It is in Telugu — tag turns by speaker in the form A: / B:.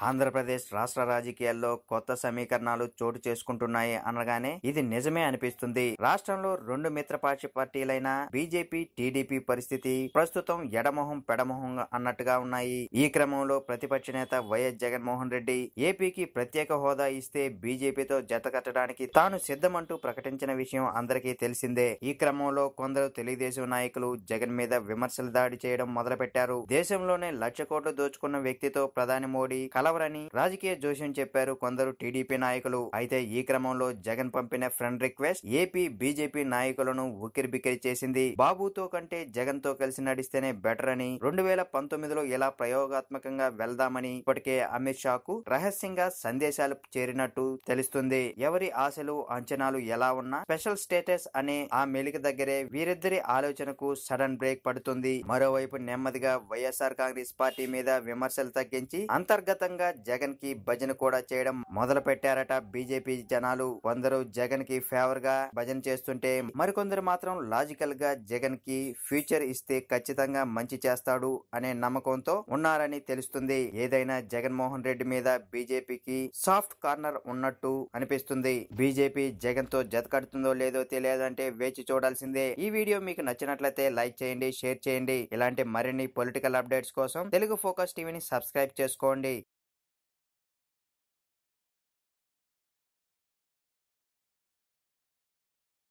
A: ఆంధ్రప్రదేశ్ రాష్ట్ర రాజకీయాల్లో కొత్త సమీకరణాలు చోటు చేసుకుంటున్నాయి అనగానే ఇది నిజమే అనిపిస్తుంది రాష్ట్రంలో రెండు మిత్రపక్ష పార్టీలైన బీజేపీ టీడీపీ పరిస్థితి ప్రస్తుతం ఎడమొహం పెడమొహం అన్నట్టుగా ఉన్నాయి ఈ క్రమంలో ప్రతిపక్ష నేత వైఎస్ జగన్మోహన్ రెడ్డి ఏపీకి ప్రత్యేక హోదా ఇస్తే బీజేపీతో జత కట్టడానికి తాను సిద్ధమంటూ ప్రకటించిన విషయం అందరికీ తెలిసిందే ఈ క్రమంలో కొందరు తెలుగుదేశం నాయకులు జగన్ మీద విమర్శలు దాడి చేయడం మొదలుపెట్టారు దేశంలోనే లక్ష కోట్లు దోచుకున్న వ్యక్తితో ప్రధాని మోడీ కలవరని రాజకీయ జోస్యం చెప్పారు కొందరు టీడీపీ నాయకులు అయితే ఈ క్రమంలో జగన్ పంపిన ఫ్రెండ్ రిక్వెస్ట్ ఏపీ బీజేపీ నాయకులను ఉక్కిరి బిక్కిరి చేసింది బాబుతో కంటే జగన్ తో కలిసి నడిస్తేనే బెటర్ అని రెండు వేల పంతొమ్మిదిలో ఇలా ప్రయోగాత్మకంగా వెళ్దామని ఇప్పటికే అమిత్ షా కు రహస్యంగా సందేశాలు చేరినట్టు తెలుస్తుంది ఎవరి ఆశలు అంచనాలు ఎలా ఉన్నా స్పెషల్ స్టేటస్ అనే ఆ మెలిక దగ్గరే వీరిద్దరి ఆలోచనకు సడన్ బ్రేక్ పడుతుంది మరోవైపు నెమ్మదిగా వైఎస్ఆర్ కాంగ్రెస్ పార్టీ మీద విమర్శలు తగ్గించి అంతర్గతంగా జగన్ కి భజన కూడా చేయడం మొదలు పెట్టారట బీజేపీ జనాలు కొందరు జగన్ కి ఫేవర్ గా భజన చేస్తుంటే మరికొందరు మాత్రం లాజికల్ గా జగన్ కి ఫ్యూచర్ ఇస్తే ఖచ్చితంగా మంచి చేస్తాడు అనే నమ్మకంతో ఉన్నారని తెలుస్తుంది ఏదైనా జగన్మోహన్ రెడ్డి మీద బీజేపీకి సాఫ్ట్ కార్నర్ ఉన్నట్టు అనిపిస్తుంది బీజేపీ జగన్ తో జత కడుతుందో లేదో తెలియదంటే వేచి చూడాల్సిందే ఈ వీడియో మీకు నచ్చినట్లయితే లైక్ చేయండి షేర్ చేయండి ఇలాంటి మరిన్ని పొలిటికల్ అప్డేట్స్ కోసం తెలుగు ఫోకస్ టీవీని సబ్స్క్రైబ్ చేసుకోండి